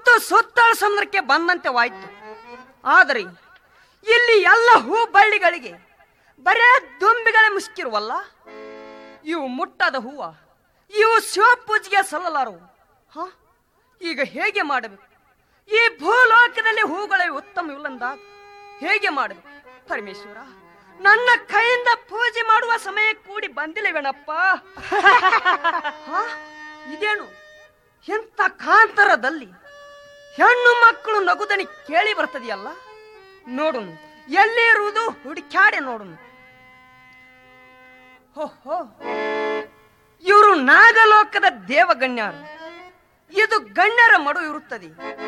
ಮತ್ತು ಸುತ್ತಲ ಸಮುದ್ರಕ್ಕೆ ಬಂದಂತೆ ವಾಯ್ತು ಆದರೆ ಇಲ್ಲಿ ಎಲ್ಲ ಹೂ ಬಳ್ಳಿಗಳಿಗೆ ಬರೇ ದುಂಬಿಗಳೇ ಮುಸ್ಕಿರುವಲ್ಲ ಇವು ಮುಟ್ಟಾದ ಹೂವ ಇವು ಶಿವಪೂಜೆಗೆ ಸಲ್ಲಲಾರವು ಹ ಈಗ ಹೇಗೆ ಮಾಡಬೇಕು ಈ ಭೂಲೋಕದಲ್ಲಿ ಹೂಗಳೇ ಉತ್ತಮವಿಲ್ಲಂದಾಗ ಹೇಗೆ ಮಾಡಬೇಕು ಪರಮೇಶ್ವರ ನನ್ನ ಕೈಯಿಂದ ಪೂಜೆ ಮಾಡುವ ಸಮಯ ಕೂಡಿ ಬಂದಿಲ್ಲವೇನಪ್ಪ ಹ? ಇದೇನು ಎಂತ ಕಾಂತರದಲ್ಲಿ ಹೆಣ್ಣು ಮಕ್ಕಳು ನಗುದನಿ ಕೇಳಿ ಬರ್ತದೆಯಲ್ಲ ನೋಡು ಎಲ್ಲಿ ಇರುವುದು ಹುಡುಕ್ಯಾಡೆ ನೋಡು ಹೋ ಇವರು ನಾಗಲೋಕದ ದೇವಗಣ್ಯರು ಇದು ಗಣ್ಯರ ಮಡು ಇರುತ್ತದೆ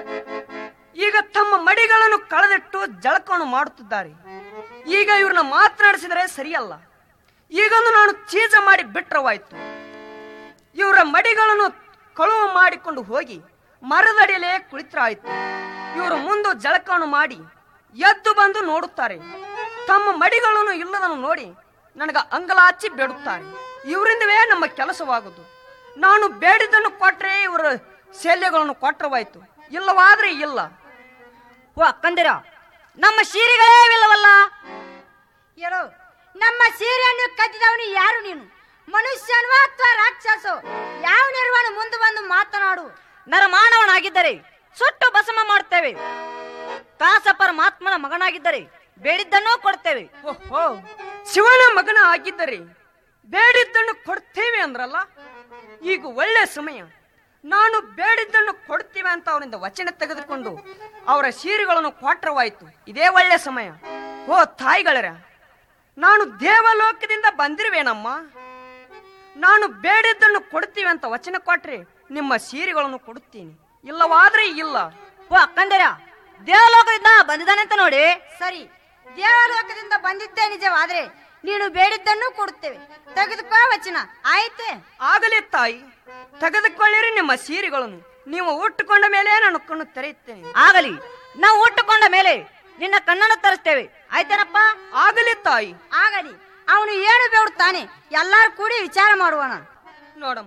ಈಗ ತಮ್ಮ ಮಡಿಗಳನ್ನು ಕಳೆದಿಟ್ಟು ಜಳಕವನ್ನು ಮಾಡುತ್ತಿದ್ದಾರೆ ಈಗ ಇವ್ರನ್ನ ಮಾತನಾಡಿಸಿದರೆ ಸರಿಯಲ್ಲ ಈಗೊಂದು ನಾನು ಚೀಜ ಮಾಡಿ ಬಿಟ್ರವಾಯ್ತು ಇವರ ಮಡಿಗಳನ್ನು ಕಳುವು ಮಾಡಿಕೊಂಡು ಹೋಗಿ ಮರದಡಿಯಲ್ಲೇ ಕುಳಿತರಾಯ್ತು ಇವರು ಮುಂದೆ ಜಳಕವನ್ನು ಮಾಡಿ ಎದ್ದು ಬಂದು ನೋಡುತ್ತಾರೆ ತಮ್ಮ ಮಡಿಗಳನ್ನು ಇಲ್ಲದನ್ನು ನೋಡಿ ನನಗ ಅಂಗಲಾಚಿ ಬೇಡುತ್ತಾರೆ ಇವರಿಂದವೇ ನಮ್ಮ ಕೆಲಸವಾಗುದು ನಾನು ಬೇಡಿದ್ದನ್ನು ಕೊಟ್ರೆ ಇವರ ಶಲ್ಯಗಳನ್ನು ಕೊಟ್ಟರವಾಯ್ತು ಇಲ್ಲವಾದ್ರೆ ಇಲ್ಲ ಓ ಅಕ್ಕಂದಿರ ನಮ್ಮ ಸೀರೆಗಳೇ ಇಲ್ಲವಲ್ಲ ಹೇಳು ನಮ್ಮ ಸೀರೆಯನ್ನು ಕದ್ದಿದವನು ಯಾರು ನೀನು ಮನುಷ್ಯನೋ ಅಥವಾ ರಾಕ್ಷಸೋ ಯಾವ ನಿರ್ವಹಣೆ ಮುಂದೆ ಬಂದು ಮಾತನಾಡು ನರಮಾನವನಾಗಿದ್ದರೆ ಸುಟ್ಟು ಭಸಮ ಮಾಡುತ್ತೇವೆ ದಾಸ ಪರಮಾತ್ಮನ ಮಗನಾಗಿದ್ದರೆ ಬೇಡಿದ್ದನ್ನೂ ಕೊಡ್ತೇವೆ ಓಹೋ ಶಿವನ ಮಗನ ಆಗಿದ್ದರೆ ಬೇಡಿದ್ದನ್ನು ಕೊಡ್ತೇವೆ ಅಂದ್ರಲ್ಲ ಈಗ ಒಳ್ಳೆ ಸಮಯ ನಾನು ಬೇಡಿದ್ದನ್ನು ಕೊಡ್ತೇವೆ ಅಂತ ಅವರಿಂದ ವಚನ ತೆಗೆದುಕೊಂಡು ಅವರ ಸೀರೆಗಳನ್ನು ಕೊಟ್ರವಾಯ್ತು ಇದೇ ಒಳ್ಳೆ ಸಮಯ ಓ ತಾಯಿಗಳರ ನಾನು ದೇವಲೋಕದಿಂದ ಬಂದಿರುವೇನಮ್ಮ ನಾನು ಬೇಡಿದ್ದನ್ನು ಕೊಡ್ತೀವಿ ಅಂತ ವಚನ ಕೊಟ್ರೆ ನಿಮ್ಮ ಸೀರೆಗಳನ್ನು ಕೊಡುತ್ತೀನಿ ಇಲ್ಲವಾದ್ರೆ ಇಲ್ಲ ಓ ಅಕ್ಕಂದಿರ ದೇವಲೋಕದಿಂದ ಬಂದಿದ್ದಾನೆ ಅಂತ ನೋಡಿ ಸರಿ ದೇವಲೋಕದಿಂದ ಬಂದಿದ್ದೇ ನಿಜವಾದ್ರೆ ನೀನು ಬೇಡಿದ್ದನ್ನು ಕೊಡುತ್ತೇವೆ ತೆಗೆದುಕೋ ವಚನ ಆಯ್ತೆ ಆಗಲೇ ತಾಯಿ ತೆಗೆದುಕೊಳ್ಳಿರಿ ನಿಮ್ಮ ಸೀರೆಗಳನ್ನು ನೀವು ಉಟ್ಟುಕೊಂಡ ಮೇಲೆ ನಾನು ಕಣ್ಣು ತೆರೆಯುತ್ತೇನೆ ಆಗಲಿ ನಾವು ಉಟ್ಟುಕೊಂಡ ಮೇಲೆ ನಿನ್ನ ಕಣ್ಣನ್ನು ತರಿಸ್ತೇವೆ ಆಯ್ತೇನಪ್ಪ ಆಗಲೇ ತಾಯಿ ಆಗಲಿ ಅವನು ಏನು ಬೇಡುತ್ತಾನೆ ಎಲ್ಲರೂ ಕೂಡಿ ವಿಚಾರ ಮಾಡುವಣ ನೋಡಮ್ಮ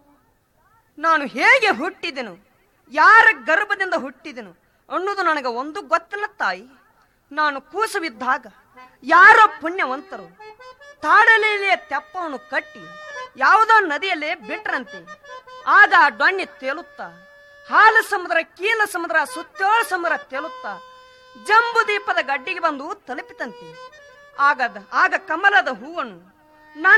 ನಾನು ಹೇಗೆ ಹುಟ್ಟಿದೆನು ಯಾರ ಗರ್ಭದಿಂದ ಹುಟ್ಟಿದೆನು ಅನ್ನೋದು ನನಗೆ ಒಂದು ಗೊತ್ತಿಲ್ಲ ತಾಯಿ ನಾನು ಕೂಸವಿದ್ದಾಗ ಯಾರೋ ಪುಣ್ಯವಂತರು ತಾಡಲೆಲೆಯ ತೆಪ್ಪವನ್ನು ಕಟ್ಟಿ ಯಾವುದೋ ನದಿಯಲ್ಲಿ ಬಿಟ್ರಂತೆ ಆಗ ಆ ಡೊಣ್ಣೆ ತೇಲುತ್ತಾ ಹಾಲು ಸಮುದ್ರ ಕೀಲ ಸಮುದ್ರ ಸುತ್ತೋಳ ಸಮುದ್ರ ತೇಲುತ್ತಾ ಜಂಬು ದೀಪದ ಗಡ್ಡಿಗೆ ಬಂದು ತಲುಪಿತಂತೆ ಆಗದ ಆಗ ಕಮಲದ ಹೂವನ್ನು ನನ್ನ